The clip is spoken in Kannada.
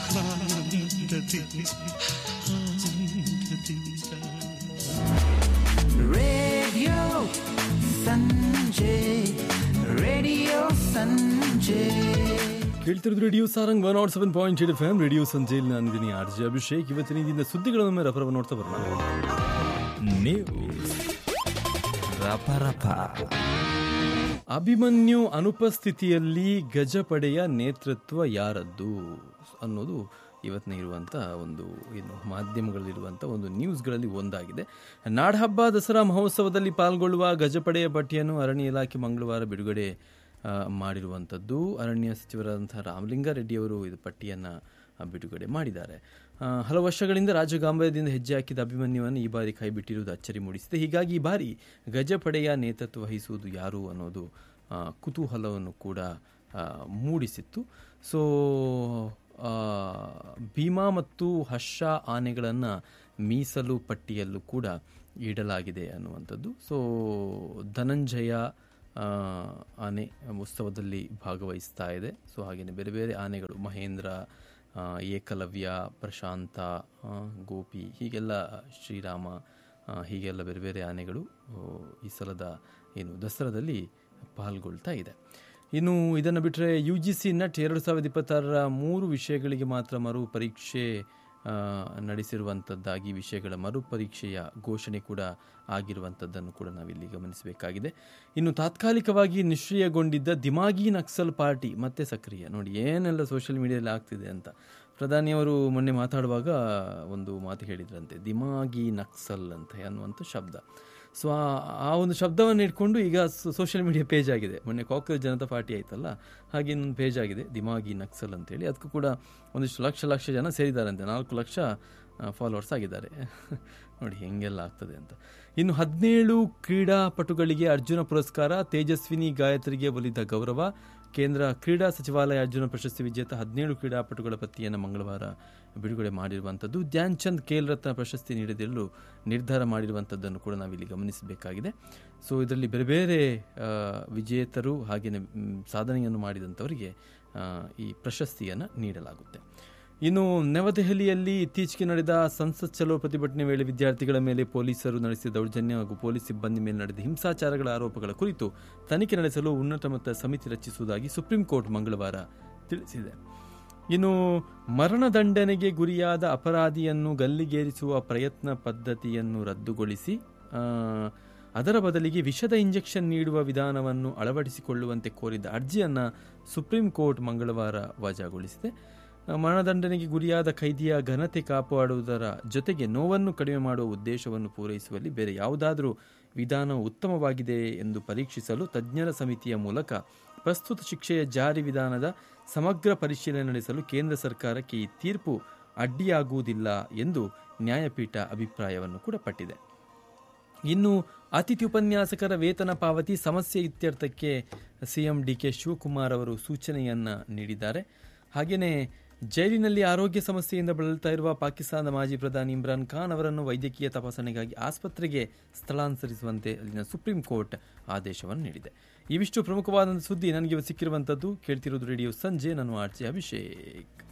ಆನಂದದಿಂದ ಆನಂದದಿಂದ Radio Sanjay, Radio Sanjay. ಕೇಳ್ತಿರೋದು radio Sarang one nought seven point eight F M radio ಸಂಜೆಯಲ್ಲಿ ನಾನಿದ್ದೀನಿ ಆರ್ ಜೆ ಅಭಿಷೇಕ್ ಇವತ್ತಿನ ದಿನ ಸುದ್ದಿಗಳನ್ನೊಮ್ಮೆ ರಫರವ ನೋಡ್ತಾ ಬರೋಣ ನ್ಯೂಸ್ ರಫರಫ ಅಭಿಮನ್ಯು ಅನುಪಸ್ಥಿತಿಯಲ್ಲಿ ಗಜಪಡೆಯ ನೇತೃತ್ವ ಯಾರದ್ದು ಅನ್ನೋದು ಇವತ್ತಿನ ಇರುವಂಥ ಒಂದು ಏನು ಮಾಧ್ಯಮಗಳಲ್ಲಿರುವಂಥ ಒಂದು ನ್ಯೂಸ್ಗಳಲ್ಲಿ ಒಂದಾಗಿದೆ ನಾಡಹಬ್ಬ ದಸರಾ ಮಹೋತ್ಸವದಲ್ಲಿ ಪಾಲ್ಗೊಳ್ಳುವ ಗಜಪಡೆಯ ಪಟ್ಟಿಯನ್ನು ಅರಣ್ಯ ಇಲಾಖೆ ಮಂಗಳವಾರ ಬಿಡುಗಡೆ ಆ, ಮಾಡಿರುವಂಥದ್ದು ಅರಣ್ಯ ಸಚಿವರಾದಂಥ ರಾಮಲಿಂಗಾರೆಡ್ಡಿ ಅವರು ಇದು ಪಟ್ಟಿಯನ್ನು ಬಿಡುಗಡೆ ಮಾಡಿದ್ದಾರೆ ಆ, ಹಲವು ವರ್ಷಗಳಿಂದ ರಾಜಗಾಂಭೀರ್ಯದಿಂದ ಹೆಜ್ಜೆ ಹಾಕಿದ ಅಭಿಮನ್ಯುವನ್ನು ಈ ಬಾರಿ ಕೈಬಿಟ್ಟಿರುವುದು ಅಚ್ಚರಿ ಮೂಡಿಸಿದೆ ಹೀಗಾಗಿ ಈ ಬಾರಿ ಗಜಪಡೆಯ ನೇತೃತ್ವ ವಹಿಸುವುದು ಯಾರು ಅನ್ನೋದು ಆ, ಕುತೂಹಲವನ್ನು ಕೂಡ ಆ, ಮೂಡಿಸಿತ್ತು ಸೊ ಆ, ಭೀಮಾ ಮತ್ತು ಹರ್ಷ ಆನೆಗಳನ್ನು ಮೀಸಲು ಪಟ್ಟಿಯಲ್ಲೂ ಕೂಡ ಇಡಲಾಗಿದೆ ಅನ್ನುವಂಥದ್ದು ಸೊ ಧನಂಜಯ ಆ, ಆನೆ ಉತ್ಸವದಲ್ಲಿ ಭಾಗವಹಿಸ್ತಾ ಇದೆ ಸೊ ಹಾಗೆಯೇ ಬೇರೆ ಬೇರೆ ಆನೆಗಳು ಮಹೇಂದ್ರ ಆ, ಏಕಲವ್ಯ ಪ್ರಶಾಂತ ಆ, ಗೋಪಿ ಹೀಗೆಲ್ಲ ಶ್ರೀರಾಮ ಆ, ಹೀಗೆಲ್ಲ ಬೇರೆ ಬೇರೆ ಆನೆಗಳು ಆ, ಈ ಸಲದ ಏನು ದಸರಾದಲ್ಲಿ ಪಾಲ್ಗೊಳ್ತಾ ಇದೆ ಇನ್ನು ಇದನ್ನು ಬಿಟ್ಟರೆ ಯು ಜಿ ಸಿ ನಟ್ ಎರಡು ಸಾವಿರದ ಇಪ್ಪತ್ತಾರರ ಮೂರು ವಿಷಯಗಳಿಗೆ ಮಾತ್ರ ಮರು ಪರೀಕ್ಷೆ ಆ, ನಡೆಸಿರುವಂಥದ್ದಾಗಿ ವಿಷಯಗಳ ಮರುಪರೀಕ್ಷೆಯ ಘೋಷಣೆ ಕೂಡ ಆಗಿರುವಂಥದ್ದನ್ನು ಕೂಡ ನಾವಿಲ್ಲಿ ಗಮನಿಸಬೇಕಾಗಿದೆ ಇನ್ನು ತಾತ್ಕಾಲಿಕವಾಗಿ ನಿಷ್ಕ್ರಿಯಗೊಂಡಿದ್ದ ದಿಮಾಗಿ ನಕ್ಸಲ್ ಪಾರ್ಟಿ ಮತ್ತೆ ಸಕ್ರಿಯ ನೋಡಿ ಏನೆಲ್ಲ ಸೋಷಿಯಲ್ ಮೀಡಿಯಾದಲ್ಲಿ ಆಗ್ತಿದೆ ಅಂತ ಪ್ರಧಾನಿಯವರು ಮೊನ್ನೆ ಮಾತಾಡುವಾಗ ಒಂದು ಮಾತು ಹೇಳಿದ್ರಂತೆ ದಿಮಾಗಿ ನಕ್ಸಲ್ ಅಂತ ಅನ್ನುವಂಥ ಶಬ್ದ ಸೊ ಆ- ಆ ಒಂದು ಶಬ್ದವನ್ನು ಇಟ್ಕೊಂಡು ಈಗ ಸೋಷಿಯಲ್ ಮೀಡಿಯಾ ಪೇಜ್ ಆಗಿದೆ ಮೊನ್ನೆ ಕಾಂಗ್ರೆಸ್ ಜನತಾ ಪಾರ್ಟಿ ಆಯ್ತಲ್ಲ ಹಾಗೆ ಇನ್ನೊಂದು ಪೇಜ್ ಆಗಿದೆ ದಿಮಾಗಿ ನಕ್ಸಲ್ ಅಂತೇಳಿ ಅದಕ್ಕೂ ಕೂಡ ಒಂದಿಷ್ಟು ಲಕ್ಷ ಲಕ್ಷ ಜನ ಸೇರಿದ್ದಾರಂತೆ ನಾಲ್ಕು ಲಕ್ಷ ಫಾಲೋವರ್ಸ್ ಆಗಿದ್ದಾರೆ ನೋಡಿ ಹೆಂಗೆಲ್ಲ ಆಗ್ತದೆ ಅಂತ ಇನ್ನು ಹದಿನೇಳು ಕ್ರೀಡಾಪಟುಗಳಿಗೆ ಅರ್ಜುನ ಪುರಸ್ಕಾರ ತೇಜಸ್ವಿನಿ ಗಾಯತ್ರಿಗೆ ಒಲಿದ ಗೌರವ ಕೇಂದ್ರ ಕ್ರೀಡಾ ಸಚಿವಾಲಯ ಅರ್ಜುನ ಪ್ರಶಸ್ತಿ ವಿಜೇತ ಹದಿನೇಳು ಕ್ರೀಡಾಪಟುಗಳ ಪಟ್ಟಿಯನ್ನು ಮಂಗಳವಾರ ಬಿಡುಗಡೆ ಮಾಡಿರುವಂಥದ್ದು ಧ್ಯಾನ್ ಚಂದ್ ಖೇಲ್ ರತ್ನ ಪ್ರಶಸ್ತಿ ನೀಡದಿರಲು ನಿರ್ಧಾರ ಮಾಡಿರುವಂಥದ್ದನ್ನು ಕೂಡ ನಾವಿಲ್ಲಿ ಗಮನಿಸಬೇಕಾಗಿದೆ ಸೊ ಇದರಲ್ಲಿ ಬೇರೆ ಬೇರೆ ಆ, ವಿಜೇತರು ಹಾಗೆಯೇ ಮ್, ಸಾಧನೆಯನ್ನು ಮಾಡಿದಂಥವರಿಗೆ ಆ, ಈ ಪ್ರಶಸ್ತಿಯನ್ನು ನೀಡಲಾಗುತ್ತೆ ಇನ್ನು ನವದೆಹಲಿಯಲ್ಲಿ ಇತ್ತೀಚೆಗೆ ನಡೆದ ಸಂಸತ್ ಚಲೋ ಪ್ರತಿಭಟನೆ ವೇಳೆ ವಿದ್ಯಾರ್ಥಿಗಳ ಮೇಲೆ ಪೊಲೀಸರು ನಡೆಸಿದ ದೌರ್ಜನ್ಯ ಹಾಗೂ ಪೊಲೀಸ್ ಸಿಬ್ಬಂದಿ ಮೇಲೆ ನಡೆದ ಹಿಂಸಾಚಾರಗಳ ಆರೋಪಗಳ ಕುರಿತು ತನಿಖೆ ನಡೆಸಲು ಉನ್ನತ ಮಟ್ಟ ಸಮಿತಿ ರಚಿಸುವುದಾಗಿ ಸುಪ್ರೀಂ ಕೋರ್ಟ್ ಮಂಗಳವಾರ ತಿಳಿಸಿದೆ ಇನ್ನು ಮರಣದಂಡನೆಗೆ ಗುರಿಯಾದ ಅಪರಾಧಿಯನ್ನು ಗಲ್ಲಿಗೇರಿಸುವ ಪ್ರಯತ್ನ ಪದ್ಧತಿಯನ್ನು ರದ್ದುಗೊಳಿಸಿ ಆ, ಅದರ ಬದಲಿಗೆ ವಿಷದ ಇಂಜೆಕ್ಷನ್ ನೀಡುವ ವಿಧಾನವನ್ನು ಅಳವಡಿಸಿಕೊಳ್ಳುವಂತೆ ಕೋರಿದ್ದ ಅರ್ಜಿಯನ್ನು ಸುಪ್ರೀಂ ಕೋರ್ಟ್ ಮಂಗಳವಾರ ವಜಾಗೊಳಿಸಿದೆ ಆ, ಮರಣದಂಡನೆಗೆ ಗುರಿಯಾದ ಖೈದಿಯ ಘನತೆ ಕಾಪಾಡುವುದರ ಜೊತೆಗೆ ನೋವನ್ನು ಕಡಿಮೆ ಮಾಡುವ ಉದ್ದೇಶವನ್ನು ಪೂರೈಸುವಲ್ಲಿ ಬೇರೆ ಯಾವುದಾದರೂ ವಿಧಾನವು ಉತ್ತಮವಾಗಿದೆ ಎಂದು ಪರೀಕ್ಷಿಸಲು ತಜ್ಞರ ಸಮಿತಿಯ ಮೂಲಕ ಪ್ರಸ್ತುತ ಶಿಕ್ಷೆಯ ಜಾರಿ ವಿಧಾನದ ಸಮಗ್ರ ಪರಿಶೀಲನೆ ನಡೆಸಲು ಕೇಂದ್ರ ಸರ್ಕಾರಕ್ಕೆ ಈ ತೀರ್ಪು ಅಡ್ಡಿಯಾಗುವುದಿಲ್ಲ ಎಂದು ನ್ಯಾಯಪೀಠ ಅಭಿಪ್ರಾಯವನ್ನು ಕೂಡ ಪಟ್ಟಿದೆ ಇನ್ನು ಅತಿಥಿ ಉಪನ್ಯಾಸಕರ ವೇತನ ಪಾವತಿ ಸಮಸ್ಯೆ ಇತ್ಯರ್ಥಕ್ಕೆ ಸಿಎಂ ಡಿ ಕೆ ಶಿವಕುಮಾರ್ ಅವರು ಸೂಚನೆಯನ್ನ ನೀಡಿದ್ದಾರೆ ಹಾಗೆಯೇ ಜೈಲಿನಲ್ಲಿ ಆರೋಗ್ಯ ಸಮಸ್ಯೆಯಿಂದ ಬಳಲ್ತಾ ಇರುವ ಪಾಕಿಸ್ತಾನದ ಮಾಜಿ ಪ್ರಧಾನಿ ಇಮ್ರಾನ್ ಖಾನ್ ಅವರನ್ನು ವೈದ್ಯಕೀಯ ತಪಾಸಣೆಗಾಗಿ ಆಸ್ಪತ್ರೆಗೆ ಸ್ಥಳಾಂತರಿಸುವಂತೆ ಅಲ್ಲಿನ ಸುಪ್ರೀಂ ಕೋರ್ಟ್ ಆದೇಶವನ್ನು ನೀಡಿದೆ ಇವಿಷ್ಟು ಪ್ರಮುಖವಾದ ಸುದ್ದಿ ನನಗೆ ಇವತ್ತು ಸಿಕ್ಕಿರುವಂಥದ್ದು ಕೇಳ್ತಿರೋದು ರೇಡಿಯೋ ಸಂಜೆ ನಾನು ಆರ್ಜೆ ಅಭಿಷೇಕ್